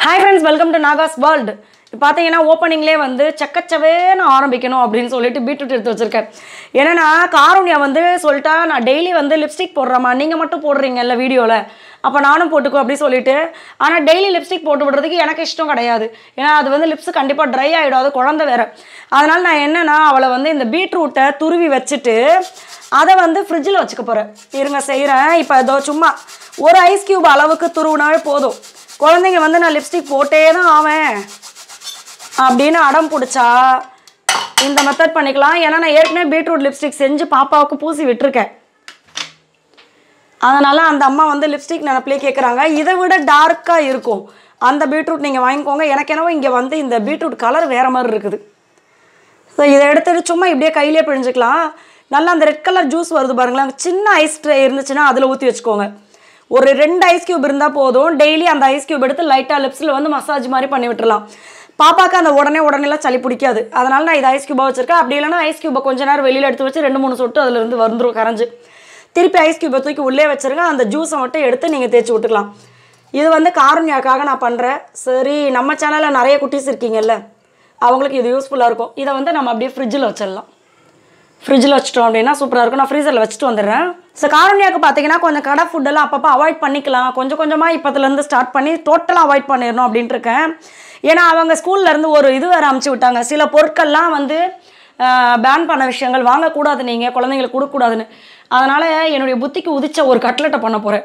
hi friends welcome to Naga's world இப்போ பார்த்தீங்கன்னா ஓப்பனிங்லேயே வந்து சக்கச்சவேன்னு ஆரம்பிக்கணும் அப்படின்னு சொல்லிட்டு பீட்ரூட் எடுத்து வச்சுருக்கேன் ஏன்னா காருண்யா வந்து சொல்லிட்டா நான் டெய்லி வந்து லிப்ஸ்டிக் போடுறேம்மா நீங்கள் மட்டும் போடுறீங்கல்ல வீடியோவில் அப்போ நானும் போட்டுக்கோ அப்படி சொல்லிட்டு ஆனால் டெய்லி லிப்ஸ்டிக் போட்டு விடுறதுக்கு எனக்கு இஷ்டம் கிடையாது ஏன்னா அது வந்து லிப்ஸ் கண்டிப்பாக ட்ரை ஆகிடும் அது குழந்தை வேற அதனால் நான் என்னன்னா அவளை வந்து இந்த பீட்ரூட்டை துருவி வச்சுட்டு அதை வந்து ஃப்ரிட்ஜில் வச்சுக்க போகிறேன் இருங்க செய்கிறேன் இப்போ இதோ சும்மா ஒரு ஐஸ் கியூப் அளவுக்கு துருவினாவே போதும் குழந்தைங்க வந்து நான் லிப்ஸ்டிக் போட்டே தான் ஆவேன் அப்படின்னு அடம் பிடிச்சா இந்த மெத்தட் பண்ணிக்கலாம் ஏன்னா நான் ஏற்கனவே பீட்ரூட் லிப்ஸ்டிக் செஞ்சு பாப்பாவுக்கு பூசி விட்டுருக்கேன் அதனால் அந்த அம்மா வந்து லிப்ஸ்டிக் நினப்பிலே கேட்குறாங்க இதை விட டார்க்காக இருக்கும் அந்த பீட்ரூட் நீங்கள் வாங்கிக்கோங்க எனக்கு என்னவோ இங்கே வந்து இந்த பீட்ரூட் கலர் வேறு மாதிரி இருக்குது ஸோ இதை எடுத்துட்டு சும்மா இப்படியே கையிலே பிழிஞ்சுக்கலாம் நல்லா அந்த ரெட் கலர் ஜூஸ் வருது பாருங்களேன் சின்ன ஐஸ் ட்ரே இருந்துச்சுன்னா அதில் ஊற்றி வச்சுக்கோங்க ஒரு ரெண்டு ஐஸ் கியூப் இருந்தால் போதும் டெய்லி அந்த ஐஸ் கியூப் எடுத்து லைட்டாக லிப்ஸில் வந்து மசாஜ் மாதிரி பண்ணி விட்டுறலாம் பாப்பாக்கு அந்த உடனே உடனேலாம் சளி பிடிக்காது அதனால் நான் இது ஐஸ் கியூபாக வச்சுருக்கேன் அப்படி இல்லைன்னா ஐஸ் கியூபை கொஞ்ச நேரம் வெளியில் எடுத்து வச்சு ரெண்டு மூணு சொட்டு அதுல இருந்து வந்துடும் கரைஞ்சு திருப்பி ஐஸ் கியூபை தூக்கி உள்ளே வச்சிருங்க அந்த ஜூஸை மட்டும் எடுத்து நீங்கள் தேய்ச்சி விட்டுக்கலாம் இது வந்து காரணியாக்காக நான் பண்ணுறேன் சரி நம்ம சேனலில் நிறைய குட்டீஸ் இருக்கீங்கல்ல அவங்களுக்கு இது யூஸ்ஃபுல்லாக இருக்கும் இதை வந்து நம்ம அப்படியே ஃப்ரிட்ஜில் வச்சிடலாம் ஃப்ரிட்ஜில் வச்சிட்டோம் அப்படின்னா சூப்பராக இருக்கும் நான் ஃப்ரீசரில் வச்சுட்டு வந்துடுறேன் ஸோ காரணியாக்கு பார்த்தீங்கன்னா கொஞ்சம் கடை ஃபுட்டெல்லாம் அப்பப்போ அவாய்ட் பண்ணிக்கலாம் கொஞ்சம் கொஞ்சமாக இப்போத்துலேருந்து ஸ்டார்ட் பண்ணி டோட்டலாக அவாய்ட் பண்ணிடணும் அப்படின்ட்டு இருக்கேன் ஏன்னா அவங்க ஸ்கூல்லேருந்து ஒரு இது வேறு அமுச்சு விட்டாங்க சில பொருட்கள்லாம் வந்து பேன் பண்ண விஷயங்கள் வாங்கக்கூடாது நீங்கள் குழந்தைங்களுக்கு கொடுக்கக்கூடாதுன்னு அதனால் என்னுடைய புத்திக்கு உதிச்ச ஒரு கட்லெட்டை பண்ண போகிறேன்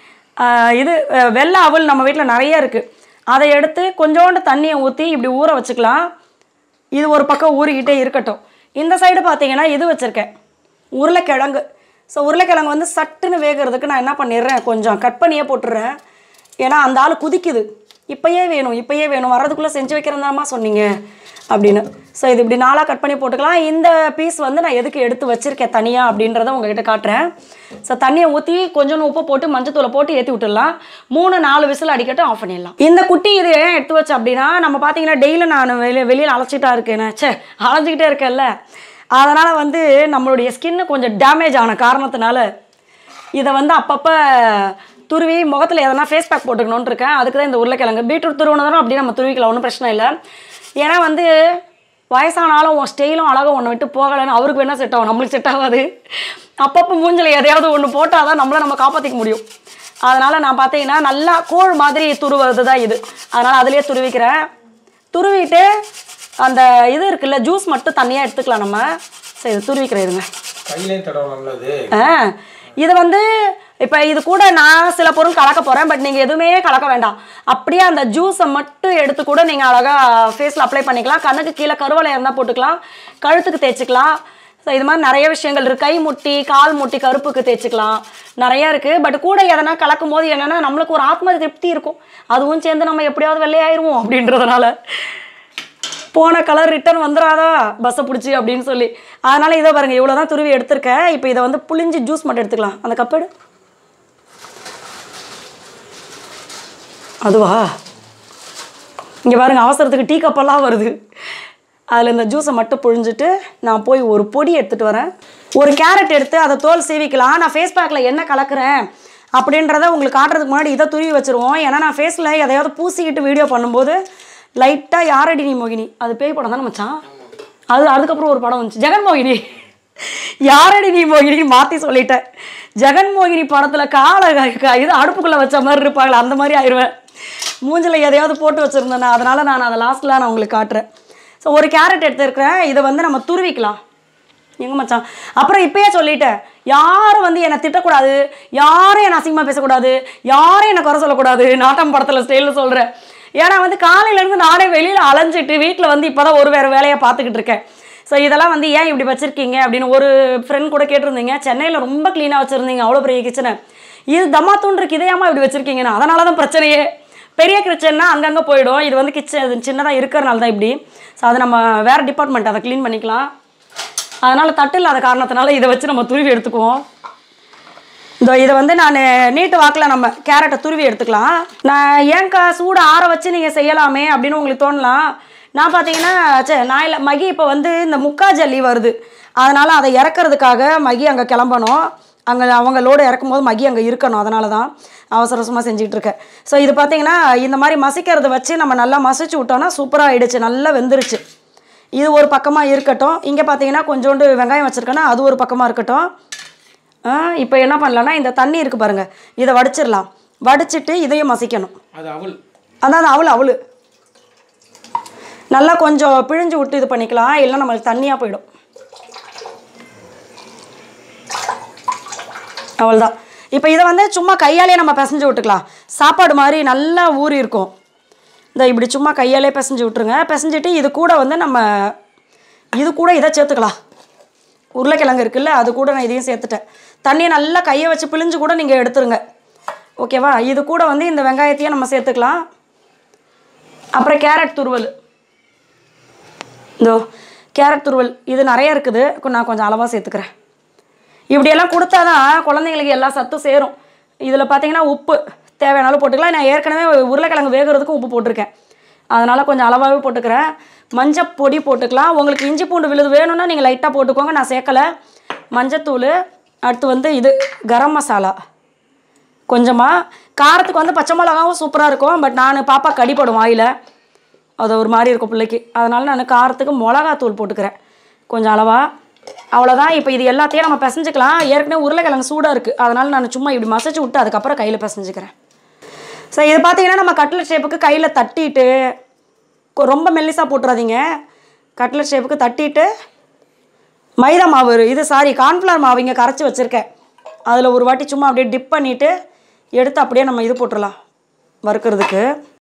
இது அஹ், வெள்ளை அவல் நம்ம வீட்டில் நிறைய இருக்குது அதை எடுத்து கொஞ்சோண்டு தண்ணியை ஊற்றி இப்படி ஊற வச்சுக்கலாம் இது ஒரு பக்கம் ஊறிக்கிட்டே இருக்கட்டும் இந்த சைடு பார்த்தீங்கன்னா இது வச்சுருக்கேன் உருளைக்கிழங்கு ஸோ உருளைக்கிழங்கு வந்து சட்டுன்னு வேகிறதுக்கு நான் என்ன பண்ணிடுறேன் கொஞ்சம் கட் பண்ணியே போட்டுடுறேன் ஏன்னா அந்த ஆள் குதிக்குது இப்பயே வேணும் இப்பயே வேணும் வர்றதுக்குள்ளே செஞ்சு வைக்கிறதாம்மா சொன்னீங்க அப்படின்னு ஸோ இது இப்படி நாளாக கட் பண்ணி போட்டுக்கலாம் இந்த பீஸ் வந்து நான் எதுக்கு எடுத்து வச்சுருக்கேன் தனியாக அப்படின்றத உங்ககிட்ட காட்டுறேன் ஸோ தண்ணியை ஊற்றி கொஞ்சோண்டு உப்பு போட்டு மஞ்சத்தூளை போட்டு ஏற்றி விட்டுடலாம் மூணு நாலு விசில் அடிக்கட்டும் ஆஃப் பண்ணிடலாம் இந்த குட்டி இது ஏன் எடுத்து வச்சு அப்படின்னா நம்ம பார்த்தீங்கன்னா டெய்லி நான் வெளியே வெளியில் அழைச்சிட்டா இருக்கேன் ச்சே அலைஞ்சிக்கிட்டே இருக்கேன்ல அதனால் வந்து நம்மளுடைய ஸ்கின்னு கொஞ்சம் டேமேஜ் ஆன காரணத்தினால இதை வந்து அப்பப்போ துருவி முகத்தில் எதனா ஃபேஸ் பேக் போட்டுக்கணும்னு இருக்கேன் அதுக்கு தான் இந்த உருளைக்கிழங்கு பீட்ரூட் துருவினதும் அப்படியே நம்ம துருவிக்கலாம் ஒன்றும் பிரச்சனை இல்லை ஏன்னா வந்து வயசானாலும் உன் ஸ்டைலும் அழகும் ஒன்று விட்டு போகலைன்னு அவருக்கு வேணால் செட் ஆகும் நம்மளுக்கு செட் ஆகாது அப்பப்போ மூஞ்சில் எதையாவது ஒன்று போட்டால் தான் நம்மளை நம்ம காப்பாற்றிக்க முடியும் அதனால் நான் பார்த்தீங்கன்னா நல்லா கூழ் மாதிரி துருவது தான் இது அதனால் அதுலேயே துருவிக்கிறேன் துருவிட்டு அந்த இது இருக்குல்ல ஜூஸ் மட்டும் தனியாக எடுத்துக்கலாம் நம்ம சரி இது துருவிக்கிறேன் இருங்க கையிலையும் தடவை நல்லது ஆ இது வந்து இப்போ இது கூட நான் சில பொருள் கலக்க போகிறேன் பட் நீங்கள் எதுவுமே கலக்க வேண்டாம் அப்படியே அந்த ஜூஸை மட்டும் எடுத்து கூட நீங்கள் அழகாக ஃபேஸில் அப்ளை பண்ணிக்கலாம் கண்ணுக்கு கீழே கருவலை இருந்தால் போட்டுக்கலாம் கழுத்துக்கு தேய்ச்சிக்கலாம் ஸோ இது மாதிரி நிறைய விஷயங்கள் இருக்குது கை முட்டி கால் முட்டி கருப்புக்கு தேய்ச்சிக்கலாம் நிறைய இருக்குது பட் கூட எதனா கலக்கும் போது என்னென்னா நம்மளுக்கு ஒரு ஆத்ம திருப்தி இருக்கும் அதுவும் சேர்ந்து நம்ம எப்படியாவது வெள்ளையாயிருவோம் அப்படின்றதுனால போன கலர் ரிட்டர்ன் வந்துடாதா பஸ்ஸை பிடிச்சி அப்படின்னு சொல்லி அதனால் இதை பாருங்கள் இவ்வளோ தான் துருவி எடுத்திருக்கேன் இப்போ இதை வந்து புளிஞ்சு ஜூஸ் மட்டும் எடுத்துக்கலாம் அந்த கப் எடு அதுவா இங்கே பாருங்க அவசரத்துக்கு டீ கப்பெல்லாம் வருது அதில் இந்த ஜூஸை மட்டும் புழிஞ்சிட்டு நான் போய் ஒரு பொடி எடுத்துகிட்டு வரேன் ஒரு கேரட் எடுத்து அதை தோல் சீவிக்கலாம் நான் ஃபேஸ் பேக்கில் என்ன கலக்கிறேன் அப்படின்றத உங்களுக்கு காட்டுறதுக்கு முன்னாடி இதை துருவி வச்சுருவோம் ஏன்னா நான் ஃபேஸில் எதையாவது பூசிக்கிட்டு வீடியோ பண்ணும்போது லைட்டாக யாரடி நீ மோகினி அது பேய் படம் தானே மச்சான் அது அதுக்கப்புறம் ஒரு படம் வந்துச்சு ஜெகன் மோகினி யாரடி நீ மோகினி மாற்றி சொல்லிட்டேன் ஜெகன் மோகினி படத்தில் காலை க- க- இது அடுப்புக்குள்ளே வச்ச மாதிரி இருப்பாங்களே அந்த மாதிரி ஆயிடுவேன் மூஞ்சில் எதையாவது போட்டு வச்சுருந்தேன் அதனால் நான் அதை லாஸ்ட்டில் நான் உங்களுக்கு காட்டுறேன் ஸோ ஒரு கேரட் எடுத்துருக்கிறேன் இதை வந்து நம்ம துருவிக்கலாம் எங்க மச்சான் அப்புறம் இப்பயே சொல்லிட்டேன் யாரும் வந்து என்னை திட்டக்கூடாது யாரும் என்னை அசிங்கமாக பேசக்கூடாது யாரும் என்னை குறை சொல்லக்கூடாது நாட்டம் படத்தில் ஸ்டைலில் சொல்கிறேன் ஏன்னா வந்து காலையிலேருந்து நானே வெளியில் அலைஞ்சிட்டு வீட்டில் வந்து இப்போ தான் ஒரு வேறு வேலையை பார்த்துக்கிட்டு இருக்கேன் ஸோ இதெல்லாம் வந்து ஏன் இப்படி வச்சுருக்கீங்க அப்படின்னு ஒரு ஃப்ரெண்ட் கூட கேட்டிருந்தீங்க சென்னையில் ரொம்ப க்ளீனாக வச்சுருந்தீங்க அவ்வளோ பெரிய கிச்சனை இது தம்மாத்தூண்டுருக்கு இதையாமா இப்படி வச்சுருக்கீங்கன்னு அதனால தான் பிரச்சனையே பெரிய கிச்சன்னா அங்கங்கே போயிடும் இது வந்து கிச்சன் சின்னதாக இருக்கிறனால தான் இப்படி ஸோ அது நம்ம வேறு டிபார்ட்மெண்ட் அதை க்ளீன் பண்ணிக்கலாம் அதனால் தட்டு இல்லாத காரணத்தினால இதை வச்சு நம்ம துருவி எடுத்துக்குவோம் இந்த இதை வந்து நான் நீட்டு வாக்கில் நம்ம கேரட்டை துருவி எடுத்துக்கலாம் நான் ஏன்க்கா சூடு ஆற வச்சு நீங்கள் செய்யலாமே அப்படின்னு உங்களுக்கு தோணலாம் நான் பார்த்தீங்கன்னா சே நான் இல்லை மகி இப்போ வந்து இந்த முக்கா ஜல்லி வருது அதனால் அதை இறக்கறதுக்காக மகி அங்கே கிளம்பணும் அங்கே அவங்க லோடு இறக்கும் போது மகி அங்கே இருக்கணும் அதனால தான் அவசர அவசரமாக செஞ்சுட்டு இருக்கேன் ஸோ இது பார்த்தீங்கன்னா இந்த மாதிரி மசிக்கிறத வச்சு நம்ம நல்லா மசிச்சு விட்டோம்னா சூப்பராக ஆயிடுச்சு நல்லா வெந்துருச்சு இது ஒரு பக்கமாக இருக்கட்டும் இங்கே பார்த்தீங்கன்னா கொஞ்சோண்டு வெங்காயம் வச்சுருக்கேன்னா அது ஒரு பக்கமாக இருக்கட்டும் இப்போ என்ன பண்ணலான்னா இந்த தண்ணி இருக்குது பாருங்கள் இதை வடிச்சிடலாம் வடிச்சிட்டு இதையும் மசிக்கணும் அது அவள் அதான் அவள் அவள் நல்லா கொஞ்சம் பிழிஞ்சு விட்டு இது பண்ணிக்கலாம் இல்லை நம்மளுக்கு தண்ணியாக போயிடும் அவள்தான் இப்போ இதை வந்து சும்மா கையாலே நம்ம பிசைஞ்சு விட்டுக்கலாம் சாப்பாடு மாதிரி நல்லா ஊறி இருக்கும் இந்த இப்படி சும்மா கையாலே பிசைஞ்சு விட்ருங்க பிசைஞ்சிட்டு இது கூட வந்து நம்ம இது கூட இதை சேர்த்துக்கலாம் உருளைக்கிழங்கு இருக்குல்ல அது கூட நான் இதையும் சேர்த்துட்டேன் தண்ணியை நல்லா கையை வச்சு பிழிஞ்சு கூட நீங்கள் எடுத்துருங்க ஓகேவா இது கூட வந்து இந்த வெங்காயத்தையும் நம்ம சேர்த்துக்கலாம் அப்புறம் கேரட் துருவல் இதோ கேரட் துருவல் இது நிறைய இருக்குது கொ- நான் கொஞ்சம் அளவாக சேர்த்துக்கிறேன் இப்படியெல்லாம் கொடுத்தா தான் குழந்தைங்களுக்கு எல்லா சத்தும் சேரும் இதில் பார்த்தீங்கன்னா உப்பு தேவையான அளவு போட்டுக்கலாம் நான் ஏற்கனவே உருளைக்கிழங்கு வேகிறதுக்கும் உப்பு போட்டிருக்கேன் அதனால் கொஞ்சம் அளவாகவே போட்டுக்கிறேன் மஞ்சள் பொடி போட்டுக்கலாம் உங்களுக்கு இஞ்சி பூண்டு விழுது வேணும்னா நீங்கள் லைட்டாக போட்டுக்கோங்க நான் சேர்க்கலை மஞ்சத்தூள் அடுத்து வந்து இது கரம் மசாலா கொஞ்சமாக காரத்துக்கு வந்து பச்சை மிளகாவும் சூப்பராக இருக்கும் பட் நான் பாப்பா கடிப்படும் வாயில் அது ஒரு மாதிரி இருக்கும் பிள்ளைக்கு அதனால நான் காரத்துக்கு மிளகாத்தூள் போட்டுக்கிறேன் கொஞ்சம் அளவா அவ்வளோதான் இப்போ இது எல்லாத்தையும் நம்ம பிசைஞ்சுக்கலாம் ஏற்கனவே உருளைக்கிழங்கு சூடாக இருக்குது அதனால நான் சும்மா இப்படி மசிச்சு விட்டு அதுக்கப்புறம் கையில் பிசைஞ்சுக்கிறேன் ஸோ இது பார்த்தீங்கன்னா நம்ம கட்லட் ஷேப்புக்கு கையில் தட்டிட்டு கொ- ரொம்ப மெல்லிசாக போட்டுறாதீங்க கட்லட் ஷேப்புக்கு தட்டிட்டு மைதா மாவு இது சாரி கார்ன்ஃப்ளவர் மாவு இங்கே கரைச்சி வச்சுருக்கேன் அதில் ஒரு வாட்டி சும்மா அப்படியே டிப் பண்ணிவிட்டு எடுத்து அப்படியே நம்ம இது போட்டுடலாம் வறுக்கிறதுக்கு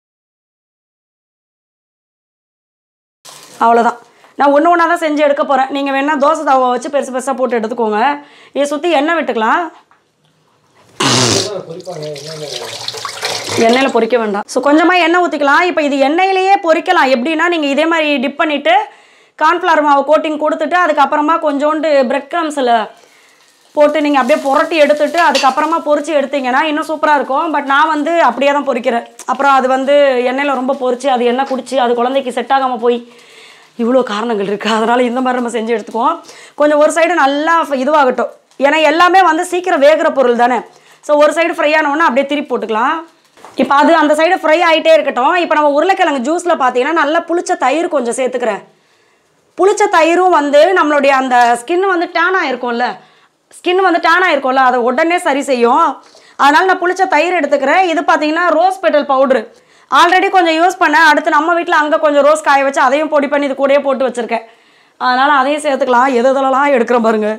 அவ்வளோதான் நான் ஒன்று ஒன்றா தான் செஞ்சு எடுக்க போகிறேன் நீங்கள் வேணால் தோசை தவா வச்சு பெருசு பெருசாக போட்டு எடுத்துக்கோங்க இதை சுற்றி எண்ணெய் விட்டுக்கலாம் எண்ணெயில் பொரிக்க வேண்டாம் ஸோ கொஞ்சமாக எண்ணெய் ஊற்றிக்கலாம் இப்போ இது எண்ணெயிலேயே பொரிக்கலாம் எப்படின்னா நீங்கள் இதே மாதிரி டிப் பண்ணிவிட்டு கார்ன்ஃப்ளவர் மாவு கோட்டிங் கொடுத்துட்டு அதுக்கப்புறமா கொஞ்சோண்டு பிரெட் க்ரம்ஸில் போட்டு நீங்கள் அப்படியே புரட்டி எடுத்துட்டு அதுக்கப்புறமா பொரிச்சு எடுத்தீங்கன்னா இன்னும் சூப்பராக இருக்கும் பட் நான் வந்து அப்படியே தான் பொரிக்கிறேன் அப்புறம் அது வந்து எண்ணெயில் ரொம்ப பொரிச்சு அது எண்ணெய் குடிச்சு அது குழந்தைக்கு செட் ஆகாமல் போய் இவ்வளோ காரணங்கள் இருக்குது அதனால் இந்த மாதிரி நம்ம செஞ்சு எடுத்துக்குவோம் கொஞ்சம் ஒரு சைடு நல்லா ஃப- இதுவாகட்டும் ஏன்னா எல்லாமே வந்து சீக்கிரம் வேகிற பொருள் தானே ஸோ ஒரு சைடு ஃப்ரை ஆனோன்னா அப்படியே திருப்பி போட்டுக்கலாம் இப்போ அது அந்த சைடு ஃப்ரை ஆகிட்டே இருக்கட்டும் இப்போ நம்ம உருளைக்கிழங்கு ஜூஸில் பார்த்தீங்கன்னா நல்லா புளிச்ச தயிர் கொஞ்சம் சேர்த்துக்கிறேன் புளிச்ச தயிரும் வந்து நம்மளுடைய அந்த ஸ்கின் வந்து டேன் ஆயிருக்கும்ல ஸ்கின் வந்து டேன் ஆயிருக்கும்ல அதை உடனே சரி செய்யும் அதனால நான் புளிச்ச தயிர் எடுத்துக்கிறேன் இது பார்த்தீங்கன்னா ரோஸ் பெட்டல் பவுட்ரு ஆல்ரெடி கொஞ்சம் யூஸ் பண்ணேன் அடுத்து நம்ம வீட்டில் அங்கே கொஞ்சம் ரோஸ் காய வச்சு அதையும் பொடி பண்ணி இது கூடயே போட்டு வச்சுருக்கேன் அதனால் அதையும் சேர்த்துக்கலாம் எது எதுலலாம் எடுக்கிறேன் பாருங்க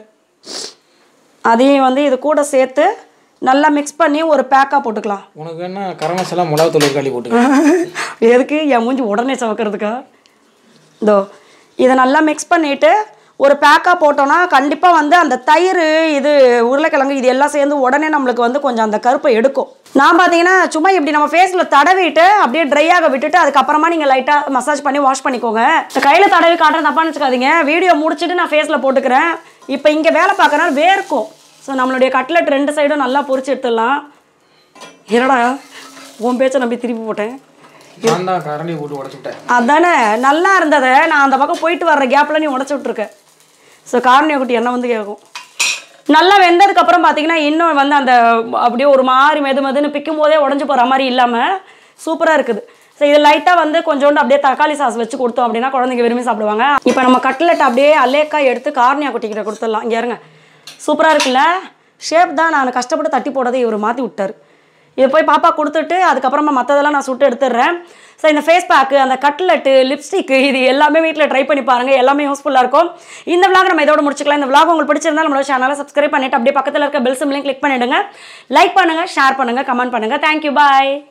அதையும் வந்து இது கூட சேர்த்து நல்லா மிக்ஸ் பண்ணி ஒரு பேக்காக போட்டுக்கலாம் உனக்கு என்ன கரம் மசாலா மிளகாத்தூள் ஒரு களி போட்டுக்க எதுக்கு என் மூஞ்சி உடனே சவக்கிறதுக்கா இதோ இதை நல்லா மிக்ஸ் பண்ணிவிட்டு ஒரு பேக்காக போட்டோன்னா கண்டிப்பாக வந்து அந்த தயிர் இது உருளைக்கிழங்கு இது எல்லாம் சேர்ந்து உடனே நம்மளுக்கு வந்து கொஞ்சம் அந்த கருப்பை எடுக்கும் நான் பார்த்தீங்கன்னா சும்மா இப்படி நம்ம ஃபேஸில் தடவிட்டு அப்படியே ட்ரை ஆக விட்டுட்டு அதுக்கப்புறமா நீங்கள் லைட்டாக மசாஜ் பண்ணி வாஷ் பண்ணிக்கோங்க இந்த கையில் தடவி காட்டுறேன் தப்பான்னு வச்சுக்காதீங்க வீடியோ முடிச்சுட்டு நான் ஃபேஸில் போட்டுக்கிறேன் இப்போ இங்கே வேலை பார்க்கறனால வேர்க்கும் ஸோ நம்மளுடைய கட்லெட் ரெண்டு சைடும் நல்லா பொரிச்சு எடுத்துடலாம் என்னடா உன் பேச்சை நம்பி திருப்பி போட்டேன் நான் தான் கரண்டி போட்டு உடச்சு விட்டேன் அதானே நல்லா இருந்ததை நான் அந்த பக்கம் போயிட்டு வர்ற கேப்பில் நீ உடச்சி விட்ருக்க ஸோ காரணிய குட்டி என்ன வந்து கேட்கும் நல்லா வெந்ததுக்கு அப்புறம் பார்த்தீங்கன்னா இன்னும் வந்து அந்த அப்படியே ஒரு மாதிரி மெது மெதுன்னு பிக்கும் போதே உடஞ்சி போகிற மாதிரி இல்லாமல் சூப்பராக இருக்குது ஸோ இது லைட்டாக வந்து கொஞ்சோண்டு அப்படியே தக்காளி சாஸ் வச்சு கொடுத்தோம் அப்படின்னா குழந்தைங்க விரும்பி சாப்பிடுவாங்க இப்போ நம்ம கட்லெட் அப்படியே அல்லேக்கா எடுத்து கார்னியா குட்டிக்கிட்ட கொடுத்துடலாம் இங்கே இருங்க சூப்பராக இருக்குல்ல ஷேப் தான் நான் கஷ்டப்பட்டு தட்டி போட்டதை இவர் மாற்றி விட்டார் இது போய் பாப்பா கொடுத்துட்டு அதுக்கப்புறமா மற்றதெல்லாம் நான் சுட்டு எடுத்துடுறேன் ஸோ இந்த ஃபேஸ் பேக்கு அந்த கட்லெட்டு லிப்ஸ்டிக் இது எல்லாமே வீட்டில் ட்ரை பண்ணி பாருங்கள் எல்லாமே யூஸ்ஃபுல்லாக இருக்கும் இந்த vlog நம்ம இதோட முடிச்சுக்கலாம் இந்த vlog உங்களுக்கு பிடிச்சிருந்தா நம்மளோட சேனலை சப்ஸ்கிரைப் பண்ணிட்டு அப்படியே பக்கத்தில் இருக்க பெல் சிம்லையும் கிளிக் பண்ணிடுங்க லைக் பண்ணுங்கள் ஷேர் பண்ணுங்கள் கமெண்ட் பண்ணுங்கள் தேங்க்யூ பாய்